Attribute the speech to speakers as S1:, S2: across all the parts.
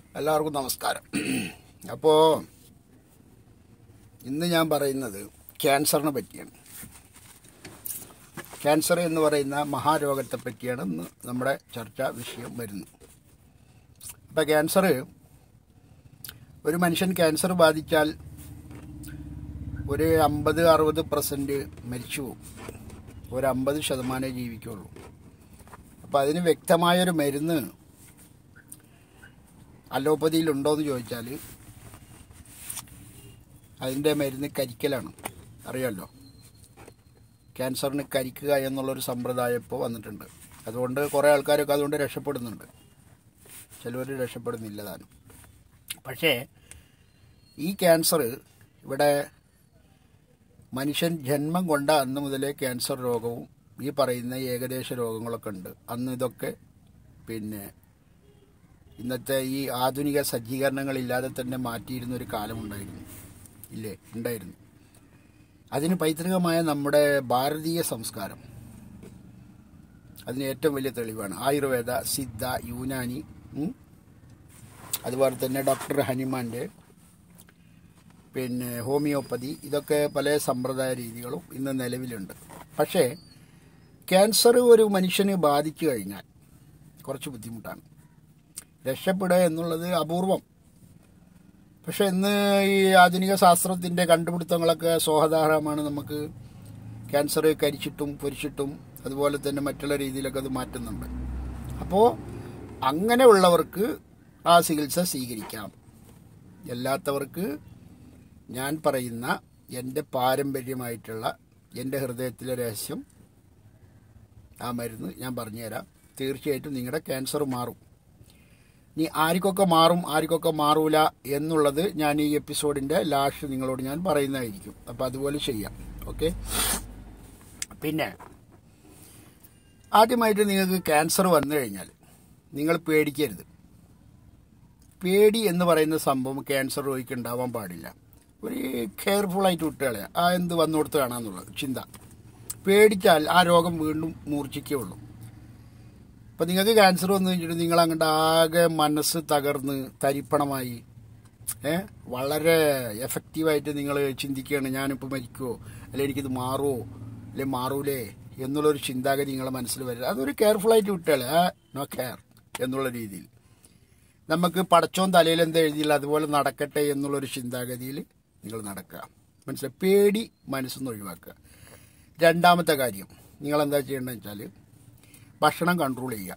S1: എല്ലാവർക്കും നമസ്കാരം അപ്പോൾ ഇന്ന് ഞാൻ പറയുന്നത് ക്യാൻസറിനെ പറ്റിയാണ് ക്യാൻസർ എന്ന് പറയുന്ന മഹാരോഗത്തെ പറ്റിയാണ് ഇന്ന് നമ്മുടെ ചർച്ചാ വിഷയം വരുന്നത് അപ്പോൾ ക്യാൻസർ ഒരു മനുഷ്യൻ ക്യാൻസർ ബാധിച്ചാൽ ഒരു അമ്പത് അറുപത് പെർസെൻറ്റ് മരിച്ചു പോകും ഒരു അമ്പത് ശതമാനമേ ജീവിക്കുള്ളൂ അപ്പോൾ അതിന് വ്യക്തമായൊരു മരുന്ന് അലോപ്പതിയിലുണ്ടോയെന്ന് ചോദിച്ചാൽ അതിൻ്റെ മരുന്ന് കരിക്കലാണ് അറിയാമല്ലോ ക്യാൻസറിന് കരിക്കുക എന്നുള്ളൊരു സമ്പ്രദായം ഇപ്പോൾ വന്നിട്ടുണ്ട് അതുകൊണ്ട് കുറേ ആൾക്കാരൊക്കെ അതുകൊണ്ട് രക്ഷപ്പെടുന്നുണ്ട് ചിലവർ രക്ഷപ്പെടുന്നില്ല താനും പക്ഷേ ഈ ക്യാൻസർ ഇവിടെ മനുഷ്യൻ ജന്മം കൊണ്ട അന്ന് മുതലേ ക്യാൻസർ രോഗവും ഈ പറയുന്ന ഏകദേശ രോഗങ്ങളൊക്കെ ഉണ്ട് അന്ന് ഇതൊക്കെ പിന്നെ ഇന്നത്തെ ഈ ആധുനിക സജ്ജീകരണങ്ങളില്ലാതെ തന്നെ മാറ്റിയിരുന്ന ഒരു കാലമുണ്ടായിരുന്നു ഇല്ലേ ഉണ്ടായിരുന്നു അതിന് പൈതൃകമായ നമ്മുടെ ഭാരതീയ സംസ്കാരം അതിന് ഏറ്റവും വലിയ തെളിവാണ് ആയുർവേദ സിദ്ധ യൂനാനി ഉം, അതുപോലെ തന്നെ ഡോക്ടർ ഹനുമാൻ്റെ പിന്നെ ഹോമിയോപ്പതി ഇതൊക്കെ പല സമ്പ്രദായ രീതികളും ഇന്ന് നിലവിലുണ്ട് പക്ഷേ ക്യാൻസർ ഒരു മനുഷ്യന് ബാധിച്ചു കഴിഞ്ഞാൽ കുറച്ച് ബുദ്ധിമുട്ടാണ് രക്ഷപ്പെടുക എന്നുള്ളത് അപൂർവം പക്ഷെ ഇന്ന് ഈ ആധുനിക ശാസ്ത്രത്തിൻ്റെ കണ്ടുപിടുത്തങ്ങളൊക്കെ സ്വാഹധാരമാണ് നമുക്ക് ക്യാൻസർ കരിച്ചിട്ടും പൊരിച്ചിട്ടും അതുപോലെ തന്നെ മറ്റുള്ള രീതിയിലൊക്കെ അത് മാറ്റുന്നുണ്ട് അപ്പോൾ അങ്ങനെയുള്ളവർക്ക് ആ ചികിത്സ സ്വീകരിക്കാം അല്ലാത്തവർക്ക് ഞാൻ പറയുന്ന എൻ്റെ പാരമ്പര്യമായിട്ടുള്ള എൻ്റെ ഹൃദയത്തിലെ രഹസ്യം ആ മരുന്ന് ഞാൻ പറഞ്ഞുതരാം തീർച്ചയായിട്ടും നിങ്ങളുടെ ക്യാൻസർ മാറും ഇനി ആർക്കൊക്കെ മാറും ആർക്കൊക്കെ മാറൂല എന്നുള്ളത് ഞാൻ ഈ എപ്പിസോഡിൻ്റെ ലാസ്റ്റ് നിങ്ങളോട് ഞാൻ പറയുന്നതായിരിക്കും അപ്പോൾ അതുപോലെ ചെയ്യാം ഓക്കെ പിന്നെ ആദ്യമായിട്ട് നിങ്ങൾക്ക് ക്യാൻസർ വന്നു കഴിഞ്ഞാൽ നിങ്ങൾ പേടിക്കരുത് പേടി എന്ന് പറയുന്ന സംഭവം ക്യാൻസർ രോഗിക്ക് ഉണ്ടാവാൻ പാടില്ല ഒരു കെയർഫുള്ളായിട്ട് വിട്ടുകളയാ ആ എന്ത് വന്നു കൊടുത്ത് കാണാന്നുള്ളത് ചിന്ത പേടിച്ചാൽ ആ രോഗം വീണ്ടും മൂർച്ഛിക്കുള്ളൂ അപ്പം നിങ്ങൾക്ക് ക്യാൻസർ വന്നു കഴിഞ്ഞിട്ട് നിങ്ങൾ അങ്ങോട്ട് ആകെ മനസ്സ് തകർന്ന് തരിപ്പണമായി ഏ വളരെ എഫക്റ്റീവായിട്ട് നിങ്ങൾ ചിന്തിക്കുകയാണ് ഞാനിപ്പോൾ മരിക്കുമോ അല്ലെങ്കിൽ എനിക്കിത് മാറുമോ അല്ലെ മാറൂലേ എന്നുള്ളൊരു ചിന്താഗതി നിങ്ങളെ മനസ്സിൽ വരില്ല അതൊരു കെയർഫുള്ളായിട്ട് വിട്ടാൽ നോ കെയർ എന്നുള്ള രീതിയിൽ നമുക്ക് പടച്ചോൻ തലയിൽ എന്താ എഴുതിയില്ല അതുപോലെ നടക്കട്ടെ എന്നുള്ളൊരു ചിന്താഗതിയിൽ നിങ്ങൾ നടക്കുക മനസ്സിലായി പേടി മനസ്സിൽ നിന്ന് ഒഴിവാക്കുക രണ്ടാമത്തെ കാര്യം നിങ്ങൾ എന്താ ചെയ്യേണ്ടതെന്ന് വെച്ചാൽ ഭക്ഷണം കൺട്രോൾ ചെയ്യുക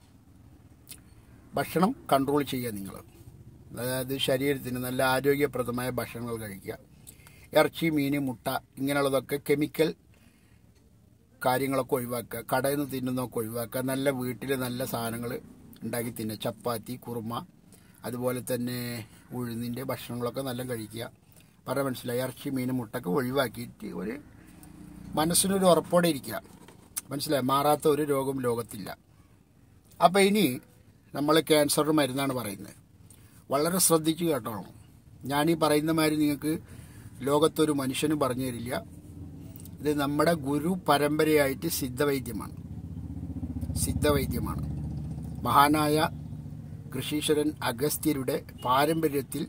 S1: ഭക്ഷണം കൺട്രോൾ ചെയ്യുക നിങ്ങൾ അതായത് ശരീരത്തിന് നല്ല ആരോഗ്യപ്രദമായ ഭക്ഷണങ്ങൾ കഴിക്കുക ഇറച്ചി മീൻ മുട്ട ഇങ്ങനെയുള്ളതൊക്കെ കെമിക്കൽ കാര്യങ്ങളൊക്കെ ഒഴിവാക്കുക കടയിൽ നിന്ന് തിന്നുന്നതൊക്കെ ഒഴിവാക്കുക നല്ല വീട്ടിൽ നല്ല സാധനങ്ങൾ ഉണ്ടാക്കി തിന്നുക ചപ്പാത്തി കുറുമ അതുപോലെ തന്നെ ഉഴുന്നിൻ്റെ ഭക്ഷണങ്ങളൊക്കെ നല്ല കഴിക്കുക പറഞ്ഞ മനസ്സിലായി ഇറച്ചി മീൻ മുട്ടൊക്കെ ഒഴിവാക്കിയിട്ട് ഒരു മനസ്സിനൊരു ഉറപ്പോടെ ഇരിക്കുക മനസ്സിലായി മാറാത്ത ഒരു രോഗം ലോകത്തില്ല അപ്പോൾ ഇനി നമ്മൾ ക്യാൻസറിന് മരുന്നാണ് പറയുന്നത് വളരെ ശ്രദ്ധിച്ച് കേട്ടോളണം ഞാൻ ഈ പറയുന്ന മാതിരി നിങ്ങൾക്ക് ലോകത്തൊരു മനുഷ്യനും പറഞ്ഞു തരില്ല ഇത് നമ്മുടെ ഗുരു പരമ്പരയായിട്ട് സിദ്ധവൈദ്യമാണ് സിദ്ധവൈദ്യമാണ് മഹാനായ കൃഷീശ്വരൻ അഗസ്ത്യരുടെ പാരമ്പര്യത്തിൽ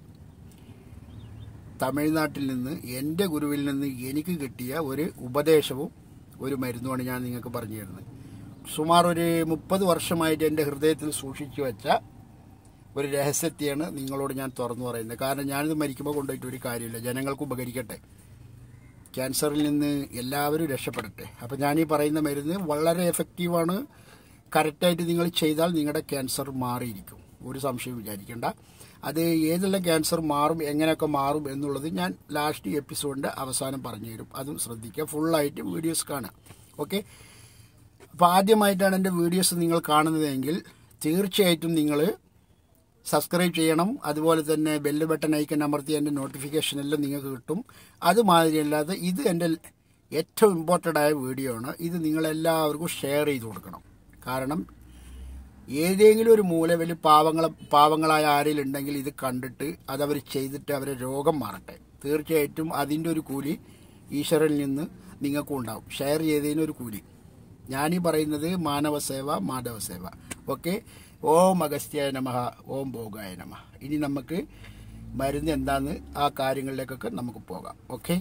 S1: തമിഴ്നാട്ടിൽ നിന്ന് എൻ്റെ ഗുരുവിൽ നിന്ന് എനിക്ക് കിട്ടിയ ഒരു ഉപദേശവും ഒരു മരുന്നുമാണ് ഞാൻ നിങ്ങൾക്ക് പറഞ്ഞു തരുന്നത് സുമാർ ഒരു മുപ്പത് വർഷമായിട്ട് എൻ്റെ ഹൃദയത്തിൽ സൂക്ഷിച്ചു വെച്ച ഒരു രഹസ്യത്തെയാണ് നിങ്ങളോട് ഞാൻ തുറന്നു പറയുന്നത് കാരണം ഞാനിത് മരിക്കുമ്പോൾ കൊണ്ടുപോയിട്ട് ഒരു കാര്യമില്ല ജനങ്ങൾക്ക് ഉപകരിക്കട്ടെ ക്യാൻസറിൽ നിന്ന് എല്ലാവരും രക്ഷപ്പെടട്ടെ അപ്പം ഞാൻ ഈ പറയുന്ന മരുന്ന് വളരെ എഫക്റ്റീവാണ് കറക്റ്റായിട്ട് നിങ്ങൾ ചെയ്താൽ നിങ്ങളുടെ ക്യാൻസർ മാറിയിരിക്കും ഒരു സംശയം വിചാരിക്കേണ്ട അത് ഏതെല്ലാം ക്യാൻസർ മാറും എങ്ങനെയൊക്കെ മാറും എന്നുള്ളത് ഞാൻ ലാസ്റ്റ് എപ്പിസോഡിൻ്റെ അവസാനം പറഞ്ഞു തരും അതും ശ്രദ്ധിക്കുക ഫുള്ളായിട്ട് വീഡിയോസ് കാണാം ഓക്കെ അപ്പോൾ ആദ്യമായിട്ടാണ് എൻ്റെ വീഡിയോസ് നിങ്ങൾ കാണുന്നതെങ്കിൽ തീർച്ചയായിട്ടും നിങ്ങൾ സബ്സ്ക്രൈബ് ചെയ്യണം അതുപോലെ തന്നെ ബെല്ല് ബട്ടൺ ഐക്കൺ അമർത്തി എൻ്റെ നോട്ടിഫിക്കേഷൻ എല്ലാം നിങ്ങൾക്ക് കിട്ടും അതുമാതിരിയല്ലാതെ ഇത് എൻ്റെ ഏറ്റവും ഇമ്പോർട്ടൻ്റ് ആയ വീഡിയോ ആണ് ഇത് നിങ്ങളെല്ലാവർക്കും ഷെയർ ചെയ്ത് കൊടുക്കണം കാരണം ഏതെങ്കിലും ഒരു മൂലവിൽ പാവങ്ങളെ പാവങ്ങളായ ആരെങ്കിലും ഉണ്ടെങ്കിൽ ഇത് കണ്ടിട്ട് അതവർ ചെയ്തിട്ട് അവരെ രോഗം മാറട്ടെ തീർച്ചയായിട്ടും അതിൻ്റെ ഒരു കൂലി ഈശ്വരനിൽ നിന്ന് നിങ്ങൾക്കും ഉണ്ടാവും ഷെയർ ചെയ്തതിനൊരു കൂലി ഞാനീ പറയുന്നത് മാനവ സേവ മാധവ സേവ ഓക്കെ ഓം അഗസ്ത്യായ നമഃ ഓം ഭോഗായ നമഃ ഇനി നമുക്ക് മരുന്ന് എന്താന്ന് ആ കാര്യങ്ങളിലേക്കൊക്കെ നമുക്ക് പോകാം ഓക്കെ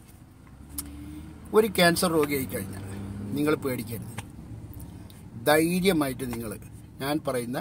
S1: ഒരു ക്യാൻസർ രോഗിയായി കഴിഞ്ഞാൽ നിങ്ങൾ പേടിക്കരുത് ധൈര്യമായിട്ട് നിങ്ങൾ ഞാൻ പറയുന്ന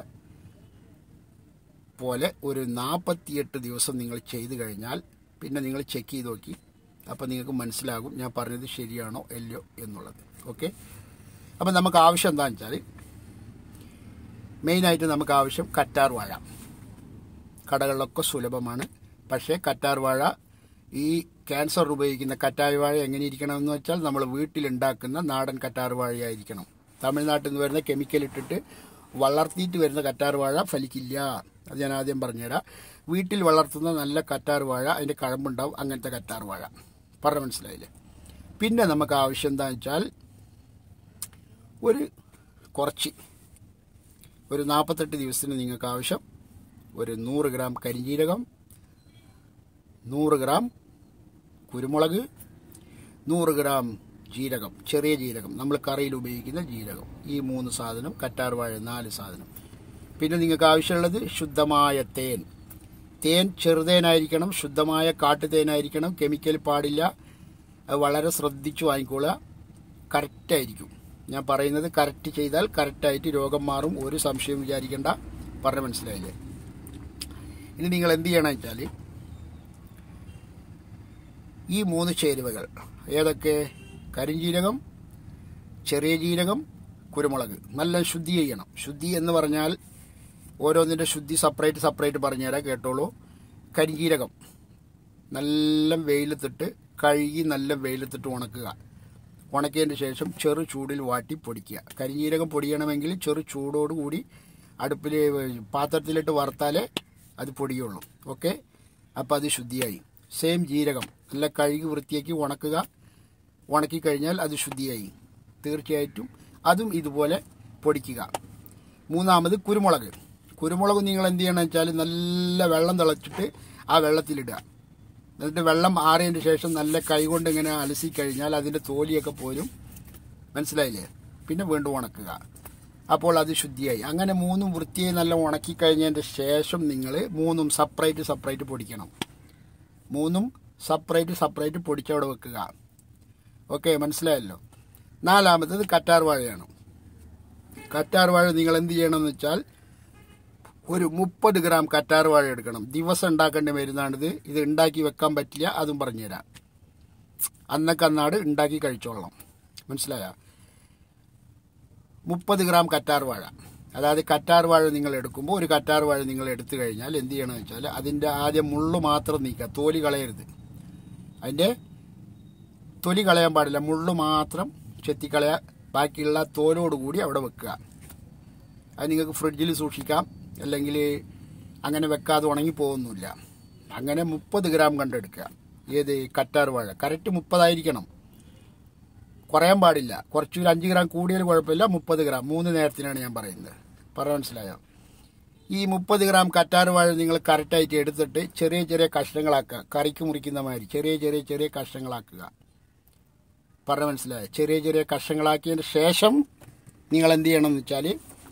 S1: പോലെ ഒരു നാൽപ്പത്തിയെട്ട് ദിവസം നിങ്ങൾ ചെയ്തു കഴിഞ്ഞാൽ പിന്നെ നിങ്ങൾ ചെക്ക് ചെയ്ത് നോക്കി അപ്പോൾ നിങ്ങൾക്ക് മനസ്സിലാകും ഞാൻ പറഞ്ഞത് ശരിയാണോ അല്ലയോ എന്നുള്ളത് ഓക്കെ അപ്പം നമുക്ക് ആവശ്യം എന്താണെന്ന് വെച്ചാൽ മെയിനായിട്ട് നമുക്ക് ആവശ്യം കറ്റാർ വാഴ കടകളിലൊക്കെ സുലഭമാണ് പക്ഷേ കറ്റാർ വാഴ ഈ ക്യാൻസർ ഉപയോഗിക്കുന്ന കറ്റാർ വാഴ എങ്ങനെ ഇരിക്കണമെന്ന് വെച്ചാൽ നമ്മൾ വീട്ടിലുണ്ടാക്കുന്ന നാടൻ കറ്റാർ വാഴയായിരിക്കണം തമിഴ്നാട്ടിൽ നിന്ന് വരുന്ന കെമിക്കൽ ഇട്ടിട്ട് വളർത്തിയിട്ട് വരുന്ന കറ്റാർ വാഴ ഫലിക്കില്ല അത് ഞാൻ ആദ്യം പറഞ്ഞുതരാം വീട്ടിൽ വളർത്തുന്ന നല്ല കറ്റാർ വാഴ അതിൻ്റെ കഴമ്പുണ്ടാവും അങ്ങനത്തെ കറ്റാർ വാഴ പറഞ്ഞ മനസ്സിലായില്ലേ പിന്നെ നമുക്ക് ആവശ്യം എന്താണെന്ന് വെച്ചാൽ ഒരു കുറച്ച് ഒരു നാൽപ്പത്തെട്ട് ദിവസത്തിന് നിങ്ങൾക്ക് ആവശ്യം ഒരു നൂറ് ഗ്രാം കരിഞ്ജീരകം നൂറ് ഗ്രാം കുരുമുളക് നൂറ് ഗ്രാം ജീരകം ചെറിയ ജീരകം നമ്മൾ കറിയിൽ ഉപയോഗിക്കുന്ന ജീരകം ഈ മൂന്ന് സാധനം കറ്റാർ വാഴ നാല് സാധനം പിന്നെ നിങ്ങൾക്ക് ആവശ്യമുള്ളത് ശുദ്ധമായ തേൻ തേൻ ചെറുതേനായിരിക്കണം ശുദ്ധമായ കാട്ടുതേനായിരിക്കണം കെമിക്കൽ പാടില്ല അത് വളരെ ശ്രദ്ധിച്ചു വാങ്ങിക്കൊള്ളുക കറക്റ്റായിരിക്കും ഞാൻ പറയുന്നത് കറക്റ്റ് ചെയ്താൽ കറക്റ്റായിട്ട് രോഗം മാറും ഒരു സംശയം വിചാരിക്കേണ്ട പറഞ്ഞ മനസ്സിലായില്ലേ ഇനി നിങ്ങൾ എന്ത് ചെയ്യണം വെച്ചാൽ ഈ മൂന്ന് ചേരുവകൾ ഏതൊക്കെ കരിഞ്ജീരകം ചെറിയ ജീരകം കുരുമുളക് നല്ല ശുദ്ധി ചെയ്യണം ശുദ്ധി എന്ന് പറഞ്ഞാൽ ഓരോന്നിൻ്റെ ശുദ്ധി സെപ്പറേറ്റ് സെപ്പറേറ്റ് പറഞ്ഞുതരാം കേട്ടോളൂ കരിഞ്ജീരകം നല്ല വെയിലത്തിട്ട് കഴുകി നല്ല വെയിലത്തിട്ട് ഉണക്കുക ഉണക്കിയതിന് ശേഷം ചെറു ചൂടിൽ വാട്ടി പൊടിക്കുക കരിഞ്ജീരകം പൊടിയണമെങ്കിൽ ചെറു ചൂടോടുകൂടി അടുപ്പിൽ പാത്രത്തിലിട്ട് വറുത്താലേ അത് പൊടിയുള്ളൂ ഓക്കെ അപ്പോൾ അത് ശുദ്ധിയായി സെയിം ജീരകം നല്ല കഴുകി വൃത്തിയാക്കി ഉണക്കുക ഉണക്കി കഴിഞ്ഞാൽ അത് ശുദ്ധിയായി തീർച്ചയായിട്ടും അതും ഇതുപോലെ പൊടിക്കുക മൂന്നാമത് കുരുമുളക് കുരുമുളക് നിങ്ങൾ എന്ത് ചെയ്യണം വെച്ചാൽ നല്ല വെള്ളം തിളച്ചിട്ട് ആ വെള്ളത്തിലിടുക എന്നിട്ട് വെള്ളം ആറിയതിന് ശേഷം നല്ല കൈകൊണ്ട് ഇങ്ങനെ അലസി കഴിഞ്ഞാൽ അതിൻ്റെ തോലിയൊക്കെ പോരും മനസ്സിലായില്ലേ പിന്നെ വീണ്ടും ഉണക്കുക അപ്പോൾ അത് ശുദ്ധിയായി അങ്ങനെ മൂന്നും വൃത്തിയായി നല്ല ഉണക്കി കഴിഞ്ഞതിൻ്റെ ശേഷം നിങ്ങൾ മൂന്നും സെപ്പറേറ്റ് സെപ്പറേറ്റ് പൊടിക്കണം മൂന്നും സെപ്പറേറ്റ് സെപ്പറേറ്റ് പൊടിച്ചവിടെ വെക്കുക ഓക്കെ മനസ്സിലായല്ലോ നാലാമത്തത് കറ്റാർ വാഴയാണ് കറ്റാർ വാഴ നിങ്ങൾ എന്ത് ചെയ്യണമെന്ന് വെച്ചാൽ ഒരു മുപ്പത് ഗ്രാം കറ്റാർ വാഴ എടുക്കണം ദിവസം ഉണ്ടാക്കേണ്ട മരുന്നാണിത് ഇത് ഉണ്ടാക്കി വെക്കാൻ പറ്റില്ല അതും പറഞ്ഞുതരാം അന്നൊക്കെ അന്നാട് ഉണ്ടാക്കി കഴിച്ചോളണം മനസ്സിലായ മുപ്പത് ഗ്രാം കറ്റാർ വാഴ അതായത് കറ്റാർ വാഴ നിങ്ങൾ എടുക്കുമ്പോൾ ഒരു കറ്റാർ വാഴ നിങ്ങൾ എടുത്തു കഴിഞ്ഞാൽ എന്ത് ചെയ്യണമെന്ന് വെച്ചാൽ അതിൻ്റെ ആദ്യം മുള്ളു മാത്രം നീക്കുക തോലി കളയരുത് അതിൻ്റെ തൊലി കളയാൻ പാടില്ല മുള്ളു മാത്രം ചെത്തിക്കളയുക ബാക്കിയുള്ള തോലോടുകൂടി അവിടെ വെക്കുക അത് നിങ്ങൾക്ക് ഫ്രിഡ്ജിൽ സൂക്ഷിക്കാം അല്ലെങ്കിൽ അങ്ങനെ വെക്കാതെ ഉണങ്ങി പോകുന്നില്ല അങ്ങനെ മുപ്പത് ഗ്രാം കണ്ടെടുക്കുക ഏത് കറ്റാർ വാഴ കറക്റ്റ് മുപ്പതായിരിക്കണം കുറയാൻ പാടില്ല കുറച്ച് ഒരു അഞ്ച് ഗ്രാം കൂടിയാൽ കുഴപ്പമില്ല മുപ്പത് ഗ്രാം മൂന്ന് നേരത്തിനാണ് ഞാൻ പറയുന്നത് പറയാൻ മനസ്സിലായോ ഈ മുപ്പത് ഗ്രാം കറ്റാർ വാഴ നിങ്ങൾ കറക്റ്റായിട്ട് എടുത്തിട്ട് ചെറിയ ചെറിയ കഷ്ണങ്ങളാക്കുക കറിക്ക് മുറിക്കുന്ന മാതിരി ചെറിയ ചെറിയ ചെറിയ കഷ്ണങ്ങളാക്കുക പറഞ്ഞ മനസ്സിലായോ ചെറിയ ചെറിയ കഷ്ണങ്ങളാക്കിയതിന് ശേഷം നിങ്ങൾ എന്ത് ചെയ്യണമെന്ന് വെച്ചാൽ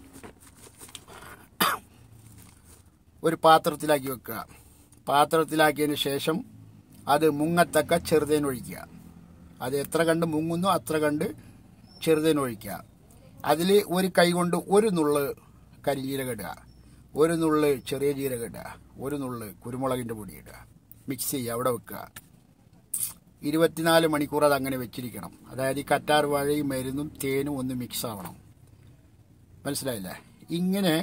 S1: ഒരു പാത്രത്തിലാക്കി വെക്കുക പാത്രത്തിലാക്കിയതിന് ശേഷം അത് മുങ്ങത്തക്ക ചെറുതേൻ ഒഴിക്കുക അത് എത്ര കണ്ട് മുങ്ങുന്നോ അത്ര കണ്ട് ചെറുതേൻ ഒഴിക്കുക അതിൽ ഒരു കൈ കൊണ്ട് ഒരു നുള്ള് കരിഞ്ജീരകം ഇടുക ഒരു നുള്ള് ചെറിയ ജീരകം ഇടുക ഒരു നുള്ള് കുരുമുളകിൻ്റെ പൊടി ഇടുക മിക്സ് ചെയ്യുക അവിടെ വെക്കുക ഇരുപത്തിനാല് മണിക്കൂർ അത് അങ്ങനെ വെച്ചിരിക്കണം അതായത് ഈ കറ്റാർ വാഴയും മരുന്നും തേനും ഒന്ന് മിക്സ് ആവണം മനസ്സിലായില്ലേ ഇങ്ങനെ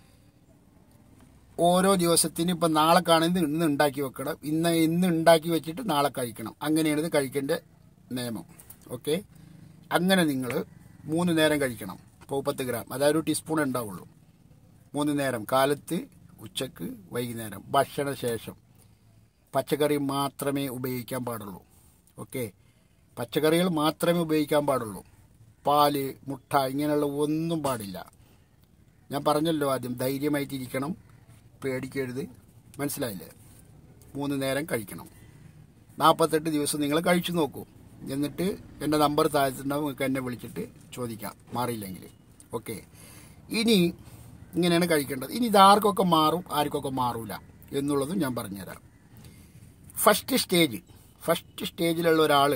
S1: ഓരോ ദിവസത്തിന് ഇപ്പം നാളെ കാണുന്നത് ഇന്ന് ഉണ്ടാക്കി വെക്കണം ഇന്ന് ഇന്ന് ഉണ്ടാക്കി വെച്ചിട്ട് നാളെ കഴിക്കണം അങ്ങനെയാണ് ഇത് കഴിക്കേണ്ട നിയമം ഓക്കെ അങ്ങനെ നിങ്ങൾ മൂന്ന് നേരം കഴിക്കണം മുപ്പത്ത് ഗ്രാം അതായത് ഒരു ടീസ്പൂൺ ഉണ്ടാവുള്ളൂ മൂന്ന് നേരം കാലത്ത് ഉച്ചക്ക് വൈകുന്നേരം ഭക്ഷണശേഷം പച്ചക്കറി മാത്രമേ ഉപയോഗിക്കാൻ പാടുള്ളൂ ഓക്കെ പച്ചക്കറികൾ മാത്രമേ ഉപയോഗിക്കാൻ പാടുള്ളൂ പാല് മുട്ട ഇങ്ങനെയുള്ള ഒന്നും പാടില്ല ഞാൻ പറഞ്ഞല്ലോ ആദ്യം ധൈര്യമായിട്ടിരിക്കണം പേടിക്കരുത് മനസ്സിലായില്ലേ മൂന്ന് നേരം കഴിക്കണം നാൽപ്പത്തെട്ട് ദിവസം നിങ്ങൾ കഴിച്ചു നോക്കൂ എന്നിട്ട് എൻ്റെ നമ്പർ താഴത്തുണ്ടാവും നിങ്ങൾക്ക് എന്നെ വിളിച്ചിട്ട് ചോദിക്കാം മാറിയില്ലെങ്കിൽ ഓക്കെ ഇനി ഇങ്ങനെയാണ് കഴിക്കേണ്ടത് ഇനി ഇത് ആർക്കൊക്കെ മാറും ആർക്കൊക്കെ മാറൂല എന്നുള്ളതും ഞാൻ പറഞ്ഞുതരാം ഫസ്റ്റ് സ്റ്റേജ് ഫസ്റ്റ് സ്റ്റേജിലുള്ള ഒരാൾ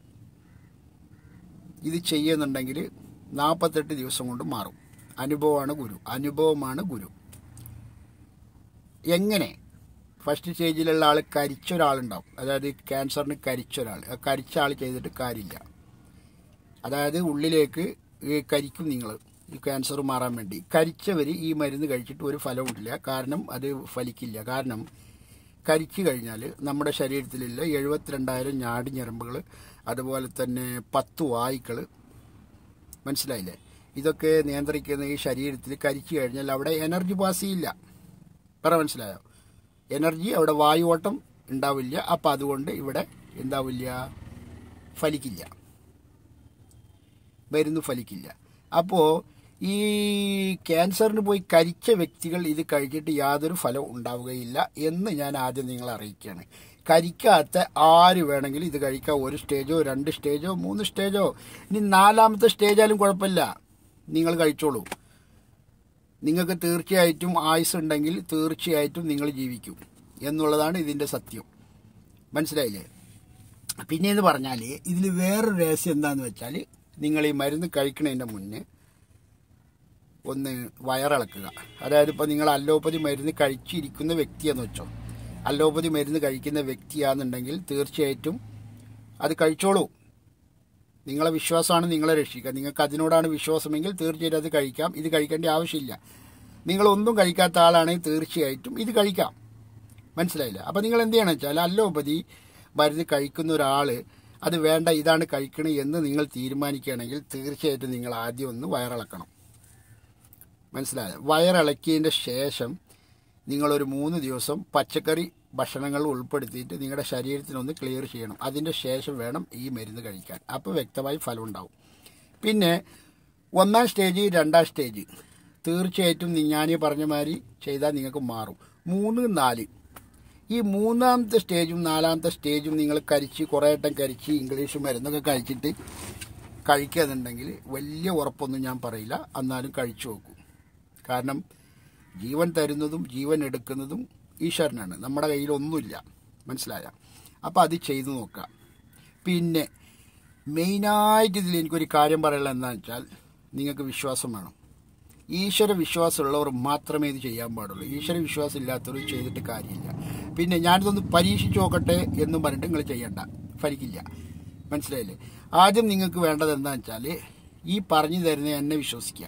S1: ഇത് ചെയ്യുന്നുണ്ടെങ്കിൽ നാൽപ്പത്തെട്ട് ദിവസം കൊണ്ട് മാറും അനുഭവമാണ് ഗുരു അനുഭവമാണ് ഗുരു എങ്ങനെ ഫസ്റ്റ് സ്റ്റേജിലുള്ള ആൾ കരിച്ച ഒരാളുണ്ടാവും അതായത് ക്യാൻസറിന് കരിച്ച ഒരാൾ ആ കരിച്ച ആൾ ചെയ്തിട്ട് കാര്യമില്ല അതായത് ഉള്ളിലേക്ക് ഈ കരിക്കും നിങ്ങൾ ഈ ക്യാൻസർ മാറാൻ വേണ്ടി കരിച്ചവർ ഈ മരുന്ന് കഴിച്ചിട്ട് ഒരു ഫലവുമില്ല കാരണം അത് ഫലിക്കില്ല കാരണം കരിച്ചു കഴിഞ്ഞാൽ നമ്മുടെ ശരീരത്തിലുള്ള എഴുപത്തിരണ്ടായിരം ഞാടി ഞരമ്പുകൾ അതുപോലെ തന്നെ പത്ത് വായുക്കൾ മനസ്സിലായില്ലേ ഇതൊക്കെ നിയന്ത്രിക്കുന്ന ഈ ശരീരത്തിൽ കരിച്ചു കഴിഞ്ഞാൽ അവിടെ എനർജി പാസ് ചെയ്യില്ല പറ മനസ്സിലായോ എനർജി അവിടെ വായു ഓട്ടം ഉണ്ടാവില്ല അപ്പം അതുകൊണ്ട് ഇവിടെ എന്താവില്ല ഫലിക്കില്ല മരുന്ന് ഫലിക്കില്ല അപ്പോൾ ഈ ക്യാൻസറിന് പോയി കരിച്ച വ്യക്തികൾ ഇത് കഴിച്ചിട്ട് യാതൊരു ഫലവും ഉണ്ടാവുകയില്ല എന്ന് ഞാൻ ആദ്യം നിങ്ങളെ അറിയിക്കുകയാണ് കരിക്കാത്ത ആര് വേണമെങ്കിലും ഇത് കഴിക്കാം ഒരു സ്റ്റേജോ രണ്ട് സ്റ്റേജോ മൂന്ന് സ്റ്റേജോ ഇനി നാലാമത്തെ സ്റ്റേജാലും കുഴപ്പമില്ല നിങ്ങൾ കഴിച്ചോളൂ നിങ്ങൾക്ക് തീർച്ചയായിട്ടും ആയുസ് ഉണ്ടെങ്കിൽ തീർച്ചയായിട്ടും നിങ്ങൾ ജീവിക്കും എന്നുള്ളതാണ് ഇതിൻ്റെ സത്യം മനസ്സിലായില്ലേ പിന്നെയെന്ന് പറഞ്ഞാൽ ഇതിൽ വേറൊരു രഹസ്യം എന്താന്ന് വെച്ചാൽ നിങ്ങൾ ഈ മരുന്ന് കഴിക്കുന്നതിൻ്റെ മുന്നേ ഒന്ന് വയറിളക്കുക അതായത് ഇപ്പോൾ നിങ്ങൾ അല്ലോപ്പതി മരുന്ന് കഴിച്ചിരിക്കുന്ന വ്യക്തിയെന്ന് വെച്ചോ അല്ലോപ്പതി മരുന്ന് കഴിക്കുന്ന വ്യക്തിയാണെന്നുണ്ടെങ്കിൽ തീർച്ചയായിട്ടും അത് കഴിച്ചോളൂ നിങ്ങളെ വിശ്വാസമാണ് നിങ്ങളെ രക്ഷിക്കുക നിങ്ങൾക്ക് അതിനോടാണ് വിശ്വാസമെങ്കിൽ തീർച്ചയായിട്ടും അത് കഴിക്കാം ഇത് കഴിക്കേണ്ട ആവശ്യമില്ല നിങ്ങളൊന്നും കഴിക്കാത്ത ആളാണെങ്കിൽ തീർച്ചയായിട്ടും ഇത് കഴിക്കാം മനസ്സിലായില്ല അപ്പം നിങ്ങൾ എന്ത് ചെയ്യണം വെച്ചാൽ അല്ലോപതി മരുന്ന് കഴിക്കുന്ന ഒരാൾ അത് വേണ്ട ഇതാണ് കഴിക്കണത് എന്ന് നിങ്ങൾ തീരുമാനിക്കുകയാണെങ്കിൽ തീർച്ചയായിട്ടും നിങ്ങൾ ആദ്യം ഒന്ന് വയറിളക്കണം മനസ്സിലായോ വയറിളക്കിയതിൻ്റെ ശേഷം നിങ്ങളൊരു മൂന്ന് ദിവസം പച്ചക്കറി ഭക്ഷണങ്ങൾ ഉൾപ്പെടുത്തിയിട്ട് നിങ്ങളുടെ ശരീരത്തിനൊന്ന് ക്ലിയർ ചെയ്യണം അതിൻ്റെ ശേഷം വേണം ഈ മരുന്ന് കഴിക്കാൻ അപ്പോൾ വ്യക്തമായി ഫലം ഉണ്ടാവും പിന്നെ ഒന്നാം സ്റ്റേജ് രണ്ടാം സ്റ്റേജ് തീർച്ചയായിട്ടും നി- ഞാൻ ഈ പറഞ്ഞ മാതിരി ചെയ്താൽ നിങ്ങൾക്ക് മാറും മൂന്ന് നാല് ഈ മൂന്നാമത്തെ സ്റ്റേജും നാലാമത്തെ സ്റ്റേജും നിങ്ങൾ കരിച്ച് കുറേ വട്ടം കരിച്ച് ഇംഗ്ലീഷ് മരുന്നൊക്കെ കഴിച്ചിട്ട് കഴിക്കുകയെന്നുണ്ടെങ്കിൽ വലിയ ഉറപ്പൊന്നും ഞാൻ പറയില്ല എന്നാലും കഴിച്ചു നോക്കൂ കാരണം ജീവൻ തരുന്നതും ജീവൻ എടുക്കുന്നതും ഈശ്വരനാണ് നമ്മുടെ കയ്യിലൊന്നുമില്ല മനസ്സിലായ അപ്പോൾ അത് ചെയ്തു നോക്കുക പിന്നെ മെയിനായിട്ട് ഇതിൽ എനിക്കൊരു കാര്യം പറയാനുള്ളത് എന്താണെന്ന് വെച്ചാൽ നിങ്ങൾക്ക് വിശ്വാസം വേണം ഈശ്വര വിശ്വാസമുള്ളവർ മാത്രമേ ഇത് ചെയ്യാൻ പാടുള്ളൂ ഈശ്വര വിശ്വാസം ഇല്ലാത്തവർ ചെയ്തിട്ട് കാര്യമില്ല പിന്നെ ഞാനിതൊന്ന് പരീക്ഷിച്ച് നോക്കട്ടെ എന്നും പറഞ്ഞിട്ട് നിങ്ങൾ ചെയ്യണ്ട ഫലിക്കില്ല മനസ്സിലായില്ലേ ആദ്യം നിങ്ങൾക്ക് വേണ്ടത് എന്താണെന്ന് വെച്ചാൽ ഈ പറഞ്ഞു തരുന്ന എന്നെ വിശ്വസിക്കുക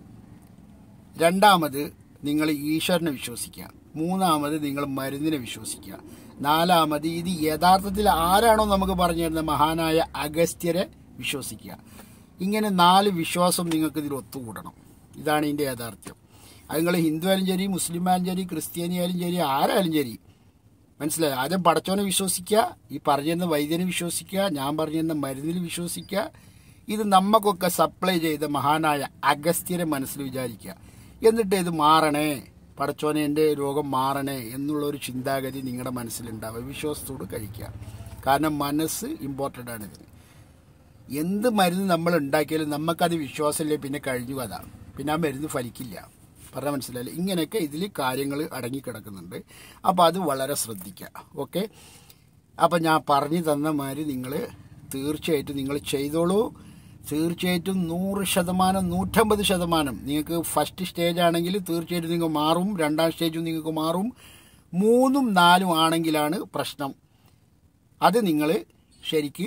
S1: രണ്ടാമത് നിങ്ങൾ ഈശ്വരനെ വിശ്വസിക്കുക മൂന്നാമത് നിങ്ങൾ മരുന്നിനെ വിശ്വസിക്കുക നാലാമത് ഇത് യഥാർത്ഥത്തിൽ ആരാണോ നമുക്ക് പറഞ്ഞു തരുന്ന മഹാനായ അഗസ്ത്യരെ വിശ്വസിക്കുക ഇങ്ങനെ നാല് വിശ്വാസം നിങ്ങൾക്ക് ഇതിൽ ഒത്തുകൂടണം ഇതാണ് ഇതിൻ്റെ യാഥാർത്ഥ്യം അത് നിങ്ങൾ ഹിന്ദു ആയാലും ശരി മുസ്ലിം ആയാലും ശരി ക്രിസ്ത്യാനി ആയാലും ശരി ആരായാലും ശരി മനസ്സിലായി ആദ്യം പടച്ചോനെ വിശ്വസിക്കുക ഈ പറഞ്ഞിരുന്ന വൈദ്യനെ വിശ്വസിക്കുക ഞാൻ പറഞ്ഞിരുന്ന മരുന്നിൽ വിശ്വസിക്കുക ഇത് നമുക്കൊക്കെ സപ്ലൈ ചെയ്ത മഹാനായ അഗസ്ത്യരെ മനസ്സിൽ വിചാരിക്കുക എന്നിട്ട് ഇത് മാറണേ പടച്ചോനെ എൻ്റെ രോഗം മാറണേ എന്നുള്ള ഒരു ചിന്താഗതി നിങ്ങളുടെ മനസ്സിലുണ്ടാവുക വിശ്വാസത്തോട് കഴിക്കുക കാരണം മനസ്സ് ഇമ്പോർട്ടൻ്റ് ആണ് ഇതിന് എന്ത് മരുന്ന് നമ്മൾ ഉണ്ടാക്കിയാലും നമുക്കത് വിശ്വാസമില്ലേ പിന്നെ കഴിഞ്ഞു അതാണ് പിന്നെ ആ മരുന്ന് ഫലിക്കില്ല പറഞ്ഞാൽ മനസ്സിലായില്ലേ ഇങ്ങനെയൊക്കെ ഇതിൽ കാര്യങ്ങൾ അടങ്ങിക്കിടക്കുന്നുണ്ട് അപ്പോൾ അത് വളരെ ശ്രദ്ധിക്കുക ഓക്കെ അപ്പം ഞാൻ പറഞ്ഞു തന്ന മാതിരി നിങ്ങൾ തീർച്ചയായിട്ടും നിങ്ങൾ ചെയ്തോളൂ തീർച്ചയായിട്ടും നൂറ് ശതമാനം നൂറ്റമ്പത് ശതമാനം നിങ്ങൾക്ക് ഫസ്റ്റ് സ്റ്റേജ് ആണെങ്കിൽ തീർച്ചയായിട്ടും നിങ്ങൾക്ക് മാറും രണ്ടാം സ്റ്റേജും നിങ്ങൾക്ക് മാറും മൂന്നും നാലും ആണെങ്കിലാണ് പ്രശ്നം അത് നിങ്ങൾ ശരിക്ക്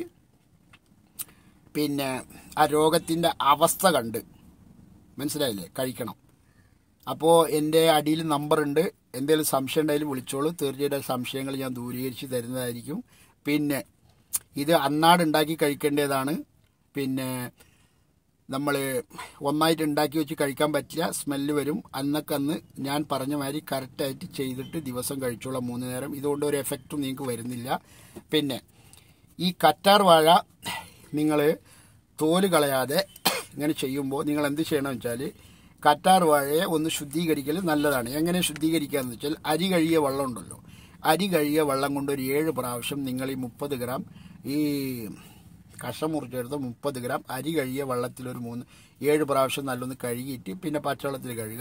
S1: പിന്നെ ആ രോഗത്തിൻ്റെ അവസ്ഥ കണ്ട് മനസ്സിലായില്ലേ കഴിക്കണം അപ്പോൾ എൻ്റെ അടിയിൽ നമ്പറുണ്ട് എന്തെങ്കിലും സംശയം ഉണ്ടെങ്കിൽ വിളിച്ചോളൂ തീർച്ചയായിട്ടും ആ സംശയങ്ങൾ ഞാൻ ദൂരീകരിച്ച് തരുന്നതായിരിക്കും പിന്നെ ഇത് അന്നാട് ഉണ്ടാക്കി കഴിക്കേണ്ടതാണ് പിന്നെ നമ്മൾ ഒന്നായിട്ട് ഉണ്ടാക്കി വെച്ച് കഴിക്കാൻ പറ്റില്ല സ്മെല്ല് വരും അന്നക്കന്ന് ഞാൻ പറഞ്ഞ മാതിരി കറക്റ്റായിട്ട് ചെയ്തിട്ട് ദിവസം കഴിച്ചോളാം മൂന്ന് നേരം ഇതുകൊണ്ട് ഒരു എഫക്റ്റും നിങ്ങൾക്ക് വരുന്നില്ല പിന്നെ ഈ കറ്റാർ വാഴ നിങ്ങൾ തോല് കളയാതെ ഇങ്ങനെ ചെയ്യുമ്പോൾ നിങ്ങൾ എന്ത് ചെയ്യണമെന്ന് വെച്ചാൽ കറ്റാർ വാഴയെ ഒന്ന് ശുദ്ധീകരിക്കൽ നല്ലതാണ് എങ്ങനെ ശുദ്ധീകരിക്കുക എന്ന് വെച്ചാൽ അരി കഴുകിയ വെള്ളം ഉണ്ടല്ലോ അരി കഴുകിയ വെള്ളം കൊണ്ട് ഒരു ഏഴ് പ്രാവശ്യം നിങ്ങൾ ഈ മുപ്പത് ഗ്രാം ഈ കഷം മുറിച്ചെടുത്ത് മുപ്പത് ഗ്രാം അരി കഴുകിയ വെള്ളത്തിൽ ഒരു മൂന്ന് ഏഴ് പ്രാവശ്യം നല്ലൊന്ന് കഴുകിയിട്ട് പിന്നെ പച്ചവെള്ളത്തിൽ കഴുകുക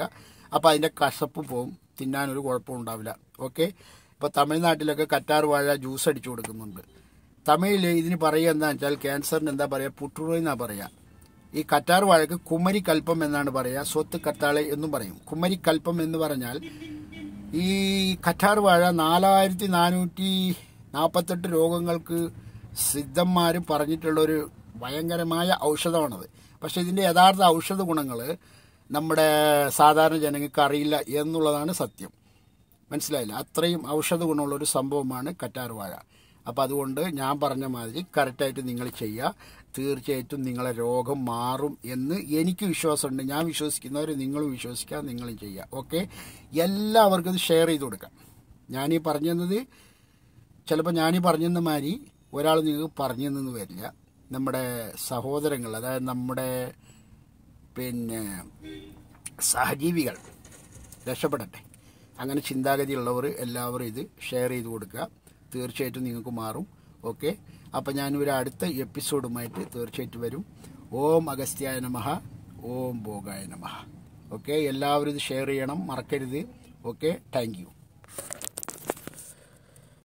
S1: അപ്പോൾ അതിൻ്റെ കസപ്പ് പോവും തിന്നാനൊരു കുഴപ്പവും ഉണ്ടാവില്ല ഓക്കെ ഇപ്പോൾ തമിഴ്നാട്ടിലൊക്കെ കറ്റാർ വാഴ ജ്യൂസ് അടിച്ചു കൊടുക്കുന്നുണ്ട് തമിഴിൽ ഇതിന് പറയുക എന്താണെന്ന് വെച്ചാൽ ക്യാൻസറിന് എന്താ പറയുക പുട്ടുറോയി എന്നാണ് പറയുക ഈ കറ്റാർ വാഴക്ക് കുമരി കൽപ്പം എന്നാണ് പറയുക സ്വത്ത് കത്താളെ എന്നും പറയും കുമരി കൽപ്പം എന്ന് പറഞ്ഞാൽ ഈ കറ്റാർ വാഴ നാലായിരത്തി നാനൂറ്റി നാൽപ്പത്തെട്ട് രോഗങ്ങൾക്ക് സിദ്ധന്മാർ പറഞ്ഞിട്ടുള്ളൊരു ഭയങ്കരമായ ഔഷധമാണത് പക്ഷെ ഇതിൻ്റെ യഥാർത്ഥ ഔഷധ ഗുണങ്ങൾ നമ്മുടെ സാധാരണ ജനങ്ങൾക്ക് അറിയില്ല എന്നുള്ളതാണ് സത്യം മനസ്സിലായില്ല അത്രയും ഔഷധ ഗുണമുള്ള ഒരു സംഭവമാണ് കറ്റാർ വാഴ അപ്പം അതുകൊണ്ട് ഞാൻ പറഞ്ഞ മാതിരി കറക്റ്റായിട്ട് നിങ്ങൾ ചെയ്യുക തീർച്ചയായിട്ടും നിങ്ങളെ രോഗം മാറും എന്ന് എനിക്ക് വിശ്വാസമുണ്ട് ഞാൻ വിശ്വസിക്കുന്നവർ നിങ്ങളും വിശ്വസിക്കുക നിങ്ങളും ചെയ്യുക ഓക്കെ എല്ലാവർക്കും ഇത് ഷെയർ ചെയ്ത് കൊടുക്കാം ഞാനീ പറഞ്ഞു തന്നത് ചിലപ്പോൾ ഞാനീ പറഞ്ഞു തന്ന മാതിരി ഒരാൾ നിങ്ങൾക്ക് പറഞ്ഞു തന്നെന്ന് വരില്ല നമ്മുടെ സഹോദരങ്ങൾ അതായത് നമ്മുടെ പിന്നെ സഹജീവികൾ രക്ഷപ്പെടട്ടെ അങ്ങനെ ചിന്താഗതിയുള്ളവർ എല്ലാവരും ഇത് ഷെയർ ചെയ്ത് കൊടുക്കുക തീർച്ചയായിട്ടും നിങ്ങൾക്ക് മാറും ഓക്കെ അപ്പം ഞാനൊരു അടുത്ത എപ്പിസോഡുമായിട്ട് തീർച്ചയായിട്ടും വരും ഓം അഗസ്ത്യായ നമഃ ഓം ഭോഗായ നമഃ ഓക്കെ എല്ലാവരും ഇത് ഷെയർ ചെയ്യണം മറക്കരുത് ഓക്കെ താങ്ക് യു